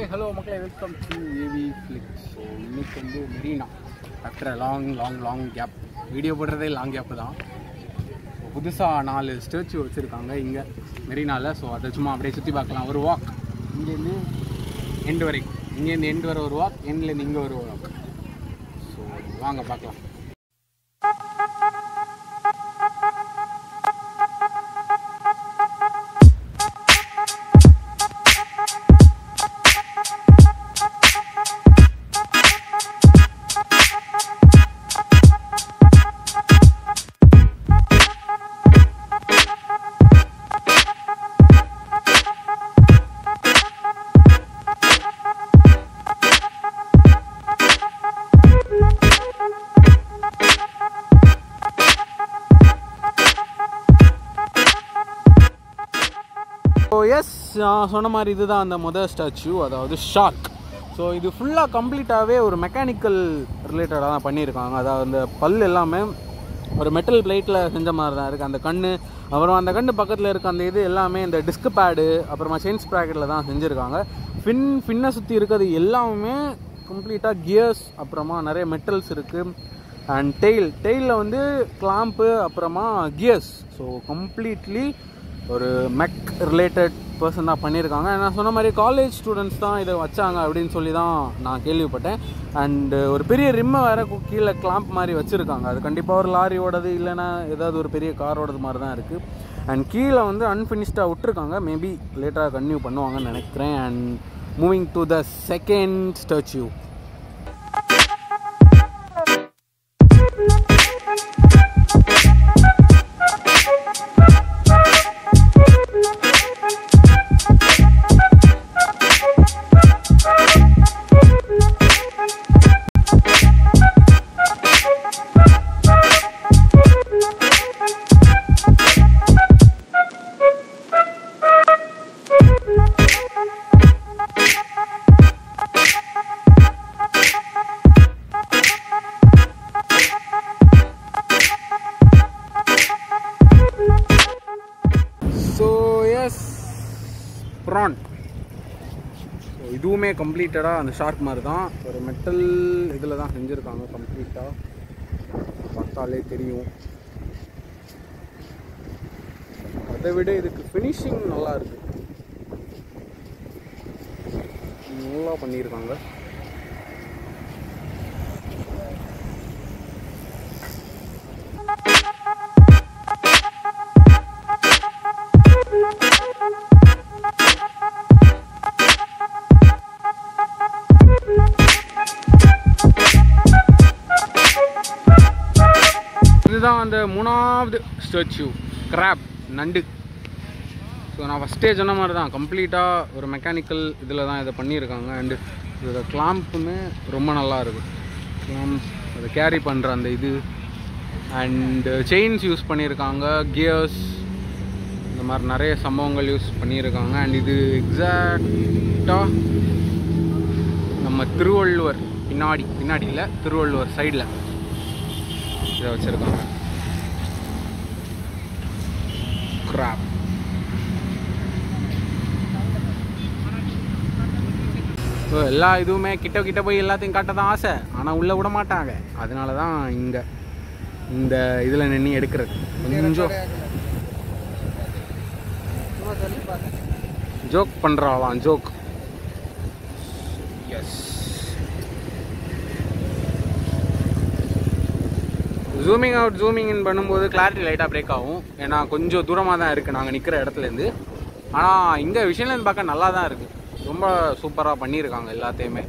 hello மக்களே welcome to AV flicks so இன்னைக்கு வந்து Marina after long long long gap video போடுறதே லாங் கேப்பு தான் புதுசாக நாலு ஸ்டாச்சு வச்சுருக்காங்க இங்கே மெரினாவில் ஸோ அதை சும்மா அப்படியே சுற்றி பார்க்கலாம் ஒரு வாக் இங்கேருந்து எண்டு வரைக்கும் இங்கேருந்து எண்டு வர ஒரு வாக் எண்ட்லேருந்து இங்கே ஒரு வாக் ஸோ வாங்க பார்க்கலாம் ஸோ எஸ் நான் சொன்ன மாதிரி இதுதான் அந்த மொதல் ஸ்டாச்சு அதாவது ஷார்க் ஸோ இது ஃபுல்லாக கம்ப்ளீட்டாகவே ஒரு மெக்கானிக்கல் ரிலேட்டடாக தான் பண்ணியிருக்காங்க அதாவது அந்த பல் எல்லாமே ஒரு மெட்டல் பிளேட்டில் செஞ்ச மாதிரி தான் இருக்குது அந்த கண் அப்புறம் அந்த கண்ணு பக்கத்தில் இருக்க அந்த இது எல்லாமே இந்த டிஸ்க் பேடு அப்புறமா செயின்ஸ் ப்ராக்கெட்டில் தான் செஞ்சுருக்காங்க ஃபின் ஃபின்னை சுற்றி இருக்கிறது எல்லாமே கம்ப்ளீட்டாக கியர்ஸ் அப்புறமா நிறைய மெட்டல்ஸ் இருக்குது அண்ட் டெய்ல் டெய்லில் வந்து கிளாம்ப்பு அப்புறமா கியர்ஸ் ஸோ கம்ப்ளீட்லி ஒரு மெக் ரிலேட்டட் பர்சன் தான் பண்ணியிருக்காங்க நான் சொன்ன மாதிரி காலேஜ் ஸ்டூடெண்ட்ஸ் தான் இதை வச்சாங்க அப்படின்னு சொல்லி தான் நான் கேள்விப்பட்டேன் அண்டு ஒரு பெரிய ரிம்மை வேற கு- கீழே கிளாம்ப் மாதிரி வச்சுருக்காங்க அது கண்டிப்பாக ஒரு லாரியோடது இல்லைன்னா ஏதாவது ஒரு பெரிய காரோடது மாதிரி தான் இருக்குது அண்ட் கீழே வந்து அன்ஃபினிஷ்டாக விட்டுருக்காங்க மேபி லேட்டராக கன்டினியூ பண்ணுவாங்கன்னு நினைக்கிறேன் and moving to the second statue so yes ப்ரான் ஸோ இதுவுமே கம்ப்ளீட்டடாக அந்த ஷார்க் மாதிரி தான் ஒரு மெட்டல் இதில் தான் செஞ்சுருக்காங்க கம்ப்ளீட்டாக பார்த்தாலே தெரியும் அதை விட இதுக்கு ஃபினிஷிங் நல்லா இருக்கு நல்லா பண்ணியிருக்காங்க இதுதான் அந்த மூணாவது ஸ்டாச்சு கிராப் நண்டு ஸோ நான் ஃபஸ்ட்டே சொன்ன மாதிரி தான் கம்ப்ளீட்டாக ஒரு மெக்கானிக்கல் இதில் தான் இதை பண்ணியிருக்காங்க அண்டு இதோட கிளாம்புமே ரொம்ப நல்லா இருக்கு கிளாம்ப் அதை கேரி பண்ணுற அந்த இது அண்டு செயின்ஸ் யூஸ் பண்ணியிருக்காங்க கியர்ஸ் இந்த மாதிரி நிறைய சம்பவங்கள் யூஸ் பண்ணியிருக்காங்க அண்ட் இது எக்ஸாக்டாக நம்ம திருவள்ளுவர் பின்னாடி பின்னாடி இல்லை திருவள்ளுவர் சைடில் இதை வச்சுருக்காங்க கிராப் ஸோ எல்லா இதுவுமே கிட்ட கிட்ட போய் எல்லாத்தையும் காட்ட தான் ஆசை ஆனால் உள்ளே விட மாட்டாங்க அதனால தான் இங்கே இந்த இதில் நின்று எடுக்கிறது கொஞ்சம் ஜோக் பண்ணுறாளாம் joke yes zooming out zooming in பண்ணும்போது கிளாரிட்டி லைட்டாக பிரேக் ஆகும் ஏன்னா கொஞ்சம் தூரமாக தான் இருக்குது நாங்கள் நிற்கிற இடத்துலேருந்து ஆனால் இங்கே விஷயம்லேருந்து பார்க்க நல்லா தான் இருக்குது ரொம்ப சூப்பராக பண்ணியிருக்காங்க எல்லாத்தையுமே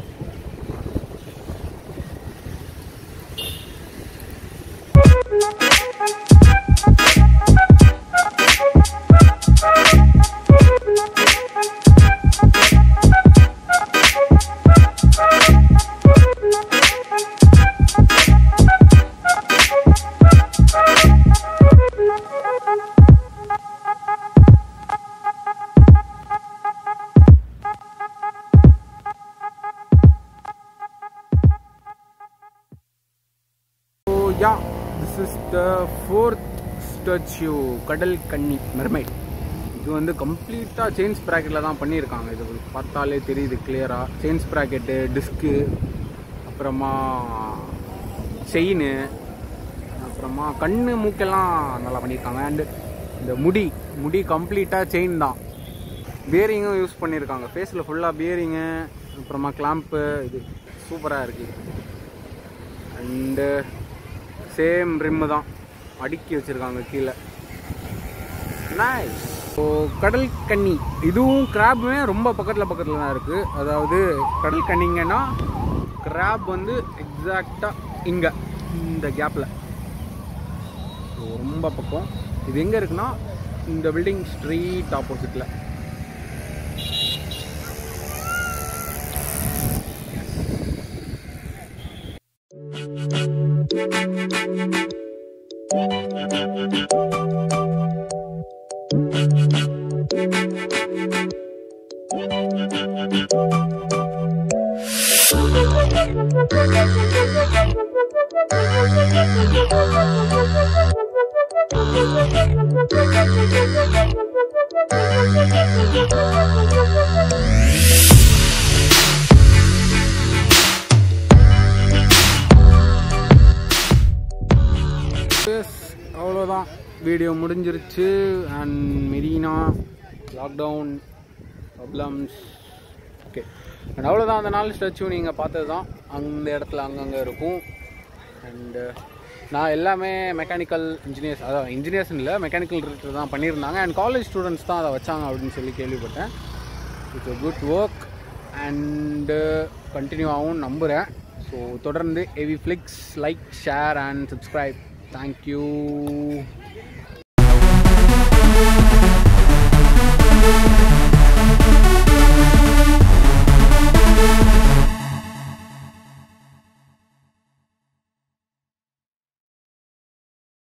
so yeah this is the fourth statue கடல் கன்னி மெர்மைட் இது வந்து கம்ப்ளீட்டாக செயின் ஸ்ப்ராக்கெட்டில் தான் பண்ணியிருக்காங்க இது பார்த்தாலே தெரியுது கிளியராக செயின் ஸ்ப்ராக்கெட்டு டிஸ்க்கு அப்புறமா செயின் அப்புறமா கண்ணு மூக்கெல்லாம் நல்லா பண்ணியிருக்காங்க அண்டு இந்த முடி முடி கம்ப்ளீட்டாக செயின் தான் பியரிங்கும் யூஸ் பண்ணியிருக்காங்க ஃபேஸில் ஃபுல்லாக பியரிங்கு அப்புறமா கிளாம்ப்பு இது சூப்பராக இருக்குது அண்டு சேம் ரிம்மு தான் அடுக்கி வச்சுருக்காங்க கீழே நைஸ் ஸோ கடல் கன்னி இதுவும் கிராப்புமே ரொம்ப பக்கத்தில் பக்கத்தில் தான் இருக்குது அதாவது கடல் கன்னிங்கன்னா கிராப் வந்து எக்ஸாக்டாக இங்கே இந்த கேப்பில் ஸோ ரொம்ப பக்கம் இது எங்கே இருக்குன்னா இந்த பில்டிங் ஸ்ட்ரீட் ஆப்போசிட்டில் எஸ் அவ்வளோதான் வீடியோ முடிஞ்சிருச்சு and Marina lockdown problems okay and அவ்வளோதான் அந்த நாலு ஸ்டாச்சு நீங்கள் பார்த்தது தான் அந்த இடத்துல அங்கங்கே இருக்கும் அண்டு நான் எல்லாமே மெக்கானிக்கல் இன்ஜினியர்ஸ் அதான் இன்ஜினியர்ஸ் இல்லை மெக்கானிக்கல் ரிலேட்டட் தான் பண்ணியிருந்தாங்க அண்ட் காலேஜ் ஸ்டூடெண்ட்ஸ் தான் அதை வச்சாங்க அப்படின்னு சொல்லி கேள்விப்பட்டேன் it's a good work and continue ஆகும் நம்புகிறேன் ஸோ தொடர்ந்து எவி ஃப்ளிக்ஸ் like share and subscribe thank you